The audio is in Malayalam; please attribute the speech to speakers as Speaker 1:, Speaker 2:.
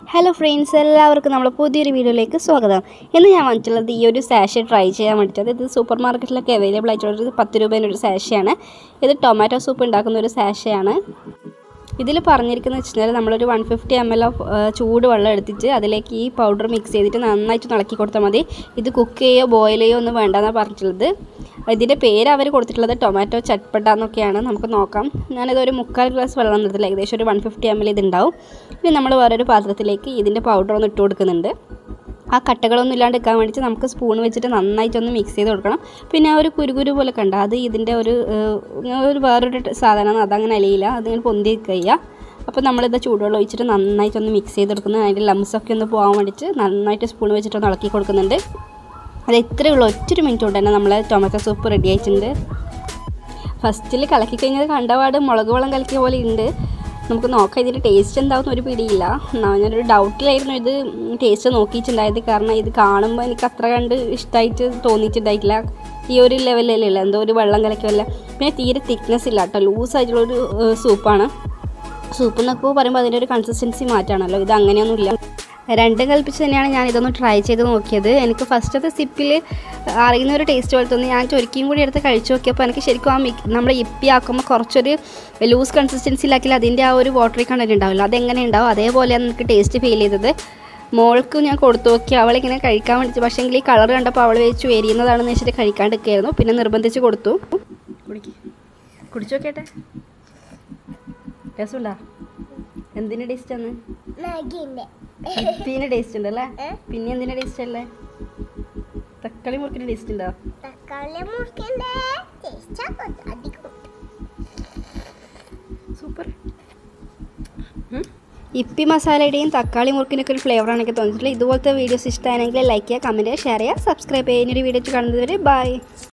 Speaker 1: ഹലോ ഫ്രണ്ട്സ് എല്ലാവർക്കും നമ്മുടെ പുതിയൊരു വീഡിയോയിലേക്ക് സ്വാഗതം ഇന്ന് ഞാൻ വന്നിട്ടുള്ളത് ഈ ഒരു സാഷ ട്രൈ ചെയ്യാൻ വേണ്ടിയിട്ട് ഇത് സൂപ്പർ മാർക്കറ്റിലൊക്കെ അവൈലബിൾ ആയിട്ടുള്ള ഒരു പത്ത് രൂപേൻ്റെ ഒരു സാഷയാണ് ഇത് ടൊമാറ്റോ സൂപ്പ് ഉണ്ടാക്കുന്ന ഒരു സാഷയാണ് ഇതിൽ പറഞ്ഞിരിക്കുന്നത് വെച്ചാൽ നമ്മളൊരു one fifty M L of ചൂട് വെള്ളം എടുത്തിട്ട് അതിലേക്ക് ഈ പൗഡർ മിക്സ് ചെയ്തിട്ട് നന്നായിട്ട് ഇളക്കി കൊടുത്താൽ മതി ഇത് കുക്ക് ചെയ്യോ ബോയിൽ ചെയ്യോ ഒന്നും വേണ്ടെന്നാണ് പറഞ്ഞിട്ടുള്ളത് ഇതിൻ്റെ പേര് അവർ കൊടുത്തിട്ടുള്ളത് ടൊമാറ്റോ ചട്പട്ട എന്നൊക്കെയാണ് നമുക്ക് നോക്കാം ഞാനിത് ഒരു മുക്കാൽ ഗ്ലാസ് വെള്ളം നിർത്തില്ല ഏകദേശം ഒരു വൺ ഫിഫ്റ്റി എം എൽ ഇതുണ്ടാവും ഇനി നമ്മൾ വേറൊരു പാത്രത്തിലേക്ക് ഇതിൻ്റെ പൗഡർ ഒന്ന് ഇട്ട് കൊടുക്കുന്നുണ്ട് ആ കട്ടകളൊന്നും ഇല്ലാണ്ട് എടുക്കാൻ വേണ്ടിയിട്ട് നമുക്ക് സ്പൂൺ വെച്ചിട്ട് നന്നായിട്ടൊന്ന് മിക്സ് ചെയ്ത് കൊടുക്കണം പിന്നെ ആ ഒരു കുരുകുരു പോലെ കണ്ട അത് ഇതിൻ്റെ ഒരു ഏഹ്, ഒരു വേറൊരു സാധനമാണ് അതങ്ങനെ അലിയില്ല അതിങ്ങനെ പൊന്തി കഴിയുക അപ്പോൾ നമ്മളിത് ചൂടുവെള്ളം ഒഴിച്ചിട്ട് നന്നായിട്ടൊന്ന് മിക്സ് ചെയ്ത് കൊടുക്കുന്നത് അതിൻ്റെ ലംസൊക്കെ ഒന്ന് പോകാൻ വേണ്ടിയിട്ട് നന്നായിട്ട് സ്പൂൺ വെച്ചിട്ടൊന്ന് ഇളക്കി കൊടുക്കുന്നുണ്ട് അത് ഇത്രയേ ഉള്ളൂ ഒറ്റൊരു മിനിറ്റ് കൊണ്ട് തന്നെ നമ്മൾ ടൊമാറ്റോ സൂപ്പ് റെഡി ആയിട്ടുണ്ട് ഫസ്റ്റിൽ കലക്കി കഴിഞ്ഞത് കണ്ടപാട് മുളക് വെള്ളം കലക്കിയ പോലെ ഉണ്ട് നമുക്ക് നോക്കാം ഇതിൻ്റെ ടേസ്റ്റ് എന്താവും ഒരു പിടിയില്ല എന്നാ ഞാനൊരു ഡൗട്ടിലായിരുന്നു ഇത് ടേസ്റ്റ് നോക്കിയിട്ടുണ്ടായത് കാരണം ഇത് കാണുമ്പോൾ എനിക്ക് അത്ര കണ്ട് ഇഷ്ടമായിട്ട് തോന്നിയിട്ടുണ്ടായിട്ടില്ല ഈ ഒരു ലെവലിലല്ല എന്തോ ഒരു വെള്ളം കലക്കിയല്ല പിന്നെ തീരെ തിക്നെസ് ഇല്ല കേട്ടോ ലൂസായിട്ടുള്ളൊരു സൂപ്പാണ് സൂപ്പ് എന്നൊക്കെ പറയുമ്പോൾ അതിൻ്റെ ഒരു കൺസിസ്റ്റൻസി മാറ്റാണല്ലോ ഇത് അങ്ങനെയൊന്നുമില്ല രണ്ടും കൽപ്പിച്ച് തന്നെയാണ് ഞാൻ ഇതൊന്ന് ട്രൈ ചെയ്ത് നോക്കിയത് എനിക്ക് ഫസ്റ്റത്തെ സിപ്പിൽ അറിയുന്ന ഒരു ടേസ്റ്റ് പോലെ തോന്നി ഞാൻ ചൊരിക്കും കൂടി എടുത്ത് കഴിച്ചു നോക്കിയപ്പോൾ എനിക്ക് ശരിക്കും ആ മിക് നമ്മൾ ഇപ്പി ആക്കുമ്പോൾ കുറച്ചൊരു ലൂസ് കൺസിസ്റ്റൻസിയിലാക്കിയാൽ അതിൻ്റെ ആ ഒരു വാട്ടറി കണ്ടൻറ്റ് ഉണ്ടാവില്ല അതെങ്ങനെ ഉണ്ടാവും അതേപോലെയാണ് എനിക്ക് ടേസ്റ്റ് ഫീൽ ചെയ്തത് മോൾക്ക് ഞാൻ കൊടുത്തു നോക്കി അവളിങ്ങനെ കഴിക്കാൻ വേണ്ടിയിട്ട് പക്ഷേങ്കിൽ ഈ കളർ കണ്ടപ്പോൾ അവൾ വെച്ച് എരിയുന്നതാണെന്ന് വെച്ചിട്ട് കഴിക്കാണ്ടിരിക്കുകയായിരുന്നു പിന്നെ നിർബന്ധിച്ച് കൊടുത്തു കുടിക്ക് കുടിച്ചു നോക്കിയട്ടെ രസമുണ്ടാ എന്തിൻ്റെ ടേസ്റ്റാണ്
Speaker 2: മാഗിന്റെ
Speaker 1: പിന്നെ ടേസ്റ്റ് ഉണ്ടല്ലേ
Speaker 2: ഏ?
Speaker 1: പിന്നെ എന്തിന്റെ ടേസ്റ്റ് അല്ലേ തക്കാളി മുറിക്കുന്ന ടേസ്റ്റ് ഉണ്ടോ
Speaker 2: തക്കാളി മുറിക്കണ്ടേ ടേസ്റ്റ് അധികം
Speaker 1: സൂപ്പർ ഇപ്പി മസാലയുടെയും തക്കാളി മുറുക്കിനൊക്കെ ഒരു ഫ്ലേവറാണ് എനിക്ക് തോന്നിയിട്ടുള്ളത് ഇതുപോലത്തെ വീഡിയോസ് ഇഷ്ടമാണെങ്കിൽ ലൈക്ക് ചെയ്യുക കമൻറ്റ് ചെയ്യുക ഷെയർ ചെയ്യുക സബ്സ്ക്രൈബ് ചെയ്യുക ഇനി ഒരു വീഡിയോ കാണുന്നത് വരെ ബൈ